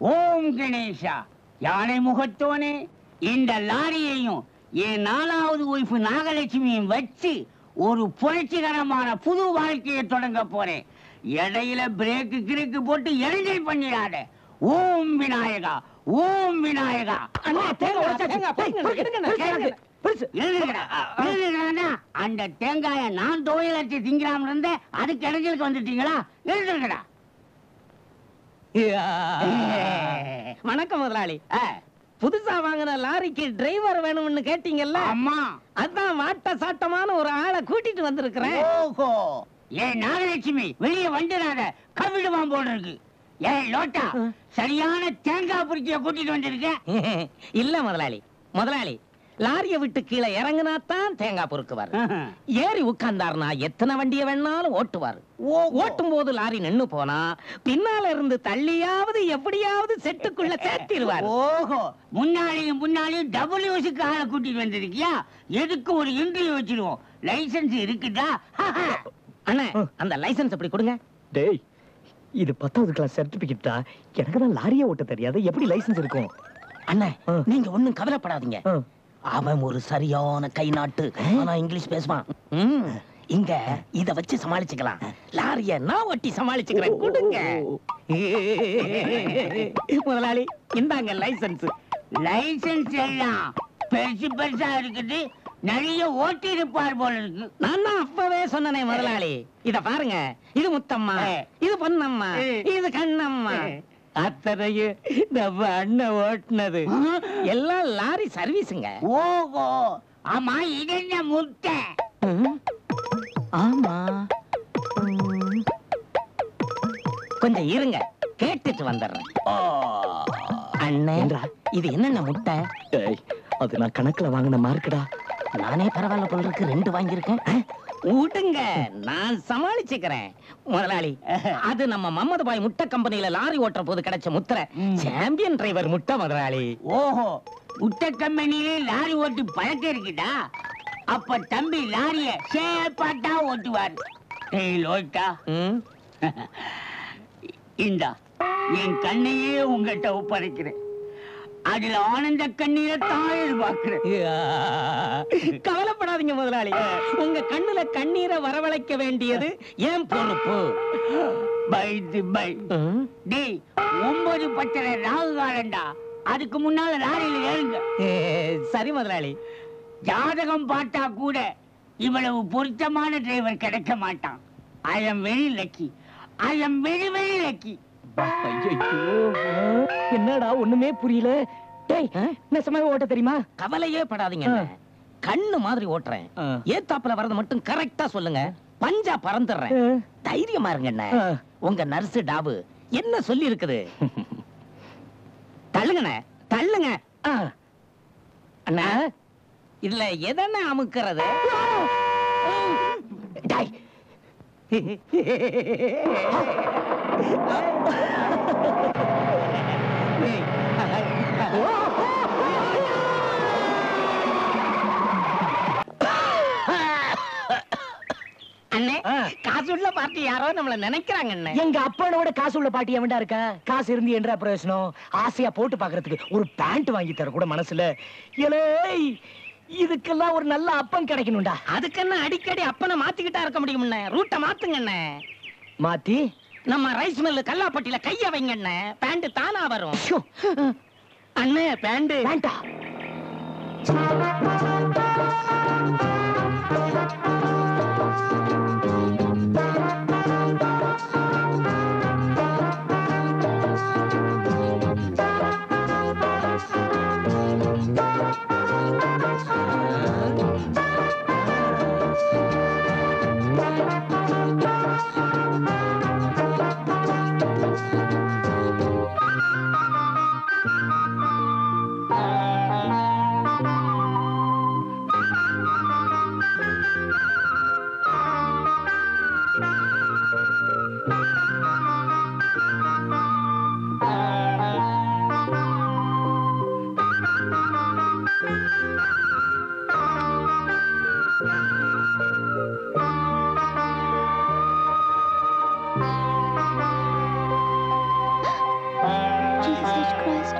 ஓம் கணேஷா யானை முகத்தோனே இந்த லாரியையும் என் நாலாவது ஒய்ஃபு நாகலட்சுமியும் வச்சு ஒரு புரட்சிகரமான புது வாழ்க்கையை தொடங்க போறேன் இடையில பிரேக்கு கிறுக்கு போட்டு எரிஞ்சல் பண்ணிடாத ஓம் விநாயகா ஓம் விநாயகா அண்ணா, தேங்காய் உடைச்சாச்சு. டேய், பொறுக்கு, பொறுக்கு, பெருசு. எழுதுங்கடா, எழுதுங்கடா. அந்த தேங்காயை நான் தொழில் அடிச்சு திங்கலாம்னு இருந்தேன் அதுக்கு இடைஞ்சலுக்கு வந்துட்டீங்களா எழுதுங்கடா வணக்கம் முதலாளி ஆ, புதுசா வாங்கின லாரிக்கு டிரைவர் வேணும்னு கேட்டீங்கல்ல அம்மா அதான் வாட்ட சாட்டமான ஒரு ஆளை கூட்டிட்டு வந்திருக்கிறேன் ஓஹோ ஏன் நாகலட்சுமி வெளியே வந்துடாத கவிடுவான் போல இருக்கு ஏய் லோட்டா சரியான தேங்காய் புரிச்சிய கூட்டிட்டு வந்திருக்க இல்ல முதலாளி முதலாளி லாரிய விட்டு கீழே இறங்குனா தான் தேங்காய் பொறுக்குவார் ஏறி உட்கார்ந்தாருனா எத்தனை வண்டியை வேணாலும் ஓட்டுவார் ஓட்டும் போது லாரி நின்னு போனா பின்னால இருந்து தள்ளியாவது எப்படியாவது செட்டுக்குள்ள சேர்த்திருவார் ஓஹோ முன்னாடியும் முன்னாடியும் டபிள்யூஸுக்கு ஆளை கூட்டிட்டு வந்திருக்கியா எதுக்கு ஒரு இன்டர்வியூ வச்சிருவோம் லைசென்ஸ் இருக்குதா அண்ணே அந்த லைசென்ஸ் அப்படி கொடுங்க டேய் இது பத்தாவது கிளாஸ் சர்டிபிகேட் தான் எனக்கு தான் லாரியே ஓட்ட தெரியாது எப்படி லைசென்ஸ் இருக்கும் அண்ணே ஆ. நீங்க ஒண்ணும் கவலைப்படாதீங்க ஆ. அவன் ஒரு சரியான கை நாட்டு ஆனா இங்கிலீஷ் பேசுவான் ம், இங்க இத வச்சு சமாளிச்சுக்கலாம் லாரிய நான் ஒட்டி சமாளிச்சுக்கிறேன் கொடுங்க முதலாளி இந்தாங்க லைசென்ஸ் லைசென்ஸ் எல்லாம் பெருசு பெருசா இருக்குது நிறைய ஓட்டி இருப்பார் போல இருக்கு நான் தான் அப்பவே சொன்னனே முதலாளி இத பாருங்க இது முத்தம்மா ஏ. இது பொன்னம்மா ஏ. இது கண்ணம்மா ஏ. அத்தனையும் நம்ம அண்ணன் ஓட்டுனது எல்லாம் லாரி சர்வீஸுங்க ஓஹோ ஆமா இது என்ன முட்டை ம். ஆமா ம். கொஞ்சம் இருங்க கேட்டுட்டு வந்துடுறேன் ஓ அண்ணே ஏன்றா? இது என்னென்ன முட்டை டேய் அது நான் கணக்குல வாங்கின மார்க்குடா நானே பரவாயில்ல போல இருக்கு ரெண்டு வாங்கியிருக்கேன் அஹ், விடுங்க நான் சமாளிச்சுக்கிறேன் முதலாளி அது நம்ம மம்மது பாய் முட்டை கம்பெனில லாரி ஓட்டுற போது கிடைச்ச முத்திரை ம். சாம்பியன் டிரைவர் முட்டை முதலாளி ஓஹோ முட்டை கம்பெனிலே லாரி ஓட்டி பழக்கம் இருக்குதா அப்ப தம்பி லாரிய சேப்பாட்டா ஓட்டுவார் ஏய் லோட்டா ம். இந்தா என் கண்ணையே உங்ககிட்ட ஒப்படைக்கிறேன் அதுல ஆனந்த கண்ணீரை தான் எதிர்பார்க்கிறேன் யா. கவலைப்படாதீங்க முதலாளி உங்க கண்ணுல கண்ணீரை வரவழைக்க வேண்டியது ஏன் பொறுப்பு பைத்து பை ம். டேய் ஒன்பது பத்தரை ராகு காலண்டா அதுக்கு முன்னால லாரியில ஏறுங்க ஏ, சரி முதலாளி ஜாதகம் பார்த்தா கூட இவ்வளவு பொருத்தமான டிரைவர் கிடைக்க மாட்டான் I am very lucky I am very very lucky என்னடா ஒண்ணுமே புரியல டேய் நெசமாவே ஓட்ட தெரியுமா கவலையே படாதீங்க ஆ. அண்ணே. கண்ணு மாதிரி ஓட்டுறேன் ஆ. ஏத்தாப்புல வரது மட்டும் கரெக்டா சொல்லுங்க பஞ்சா பறந்துடுறேன் ஆ. தைரியமா இருங்க அண்ணே. ஆ. உங்க நர்ஸ் டாபு என்ன சொல்லி இருக்குது தள்ளுங்கண்ணே தள்ளுங்க ஆ. அண்ணா இதுல எதண்ணே அமுக்கிறது டேய் அண்ணே ஆ. காசுள்ள பார்ட்டி யாரோ நம்மள நினைக்கிறாங்க அண்ணே எங்க அப்பனோட காசு உள்ள பாட்டி எவன்டா இருக்கா காசு இருந்து என்ன பிரயோஜனம் ஆசையா போட்டு பாக்குறதுக்கு ஒரு பேண்ட் வாங்கி தர கூட மனசுல ஏலே இதுக்கெல்லாம் ஒரு நல்ல அப்பன் கிடைக்கணும்டா அதுக்கு அடிக்கடி அப்பனை மாத்திக்கிட்டா இருக்க முடியும் ரூட்டை மாத்துங்க அண்ணே மாத்தி நம்ம ரைஸ் மில்லு கல்லாப்பட்டியில கைய வைங்க அண்ணே பேண்ட் தானா வரும் ஷோ, அண்ணே பேண்ட் வேண்டா Jesus Christ.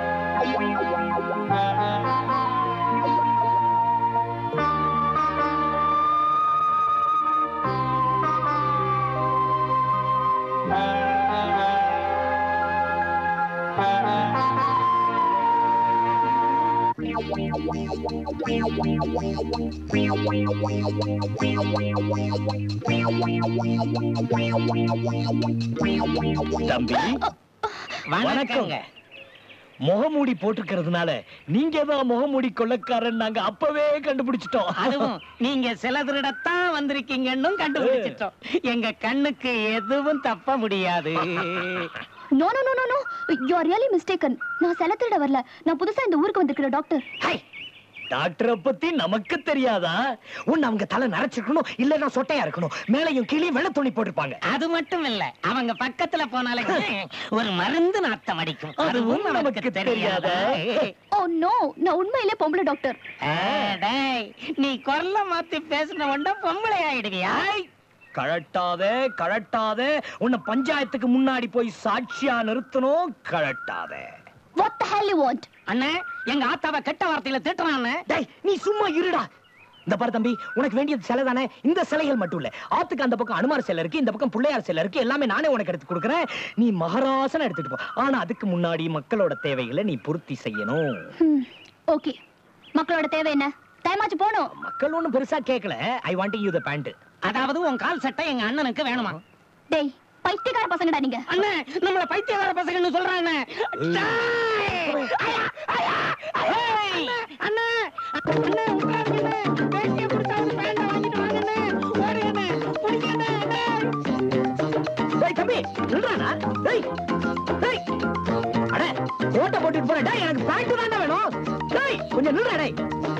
தம்பி வணக்கங்க முகமூடி போட்டுக்கிறதுனால நீங்க தான் முகமூடி கொள்ளக்காரன் நாங்க அப்பவே கண்டுபிடிச்சிட்டோம் அதுவும் நீங்க சில திருடத்தான் வந்திருக்கீங்கன்னு கண்டுபிடிச்சிட்டோம் எங்க கண்ணுக்கு எதுவும் தப்ப முடியாது No, no, no, no, no. You are really mistaken. நான் செல திருட வரல நான் புதுசா இந்த ஊருக்கு வந்திருக்கிற டாக்டர் ஹை! டாக்டரை பத்தி நமக்கு தெரியாதா உன்னை அவங்க தலை நரைச்சிருக்கணும் இல்லன்னா சொட்டையா இருக்கணும் மேலையும் கீழே வெள்ளை துணி போட்டிருப்பாங்க அது மட்டும் இல்ல அவங்க பக்கத்துல போனாலே ஒரு மருந்து நாத்தம் அடிக்கும் அதுவும் நமக்கு தெரியாதா? ஓ நோ நான் உண்மையிலே பொம்பளை டாக்டர் ஆ, டேய், நீ குரல மாத்தி பேசின உடனே பொம்பளை ஆயிடுவியா கழட்டாதே கழட்டாதே உன்னை பஞ்சாயத்துக்கு முன்னாடி போய் சாட்சியா நிறுத்தணும் கழட்டாதே what the hell you want அண்ணே எங்க ஆத்தாவை கெட்ட வார்த்தையில திட்டுறான்னு டேய் நீ சும்மா இருடா இந்த பாரு தம்பி உனக்கு வேண்டியது சிலை தானே இந்த சிலைகள் மட்டும் இல்ல ஆத்துக்கு அந்த பக்கம் அனுமார் சிலை இருக்கு இந்த பக்கம் பிள்ளையார் சிலை இருக்கு எல்லாமே நானே உனக்கு எடுத்து கொடுக்குறேன் நீ மகராசன எடுத்துட்டு போ ஆனா அதுக்கு முன்னாடி மக்களோட தேவைகளை நீ பூர்த்தி செய்யணும் ஓகே மக்களோட தேவை என்ன டைம் ஆச்சு போகணும் மக்கள் ஒண்ணும் பெருசா கேட்கல I want you the pant அதாவது உன் கால் சட்டை எங்க அண்ணனுக்கு வேணுமா டேய் பைத்தியக்கார பசங்கடா நீங்க அண்ணே நம்மள பைத்தியக்கார பசங்கன்னு சொல்றானே அண்ணே அண்ணே உட்காருங்கண்ணே வேட்டியை பிடிச்சாலும் பேண்ட வாங்கிட்டு வாங்கண்ணே ஓடுங்கண்ணே பிடிக்கண்ணே டேய் தம்பி நில்றானா டேய் டேய் அட கோட்டை போட்டுட்டு போற டேய் எனக்கு பேண்ட் தானே வேணும் டேய் கொஞ்சம் நில்றா டேய்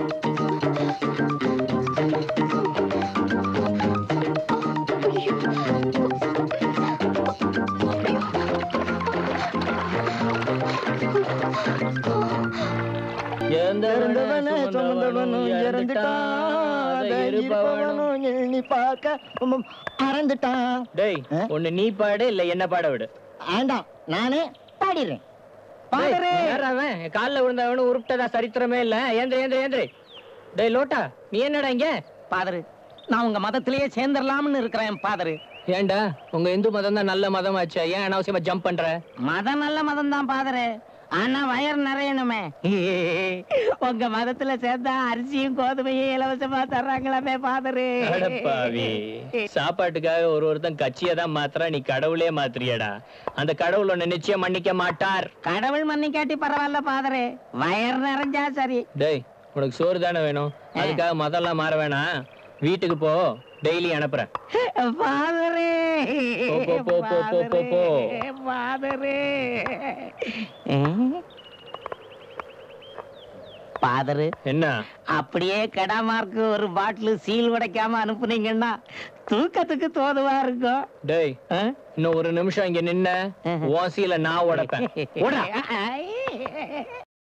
இறந்தவனே சுமந்தவனும் இறந்துட்டான் அதை இருப்பவனும் எண்ணி பார்க்க உம் மறந்துட்டான் டேய் ஆ? ஒண்ணு நீ பாடு இல்ல என்ன பாட விடு ஆண்டாம் நானே பாடிடுறேன் அவன் கால்ல விழுந்தவனு உருப்பிட்டதா சரித்திரமே இல்ல ஏந்திர ஏந்திர ஏந்திர டேய் லோட்டா நீ என்னடா இங்க பாதரு நான் உங்க மதத்திலேயே சேர்ந்துடலாம்னு இருக்கிறேன் பாதரு ஏன்டா உங்க இந்து மதம் தான் நல்ல மதம் ஆச்சு ஏன் அனாவசியமா ஜம்ப் பண்ற மதம் நல்ல மதம் தான் பாதரு ஆனா வயர் நிறையணுமே உங்க மதத்துல சேர்ந்தா அரிசியும் கோதுமையும் இலவசமா தர்றாங்களாமே பாதரு அடப்பாவி சாப்பாட்டுக்காக ஒரு ஒருத்தன் கட்சியை தான் மாத்துறா நீ கடவுளே மாத்துறியடா அந்த கடவுள் உன்னை நிச்சயம் மன்னிக்க மாட்டார் கடவுள் மன்னிக்காட்டி பரவாயில்ல பாதரு வயர் நிறைஞ்சா சரி டேய் உனக்கு சோறு தானே வேணும் அதுக்காக மதம்லாம் மாற வேணாம் வீட்டுக்கு போ டெய்லி அனுப்புறேன் பாதரு போ, போ, போ, போ, போ, போ. பாதரு பாதரு என்ன அப்படியே கெடாமார்க்கு ஒரு பாட்டில் சீல் உடைக்காம அனுப்புனீங்கன்னா தூக்கத்துக்கு தோதுவா இருக்கும் டேய் ஆ? இன்னும் ஒரு நிமிஷம் இங்க நின்ன ஓசியில நான் உடைப்பேன் ஓடா ஐ.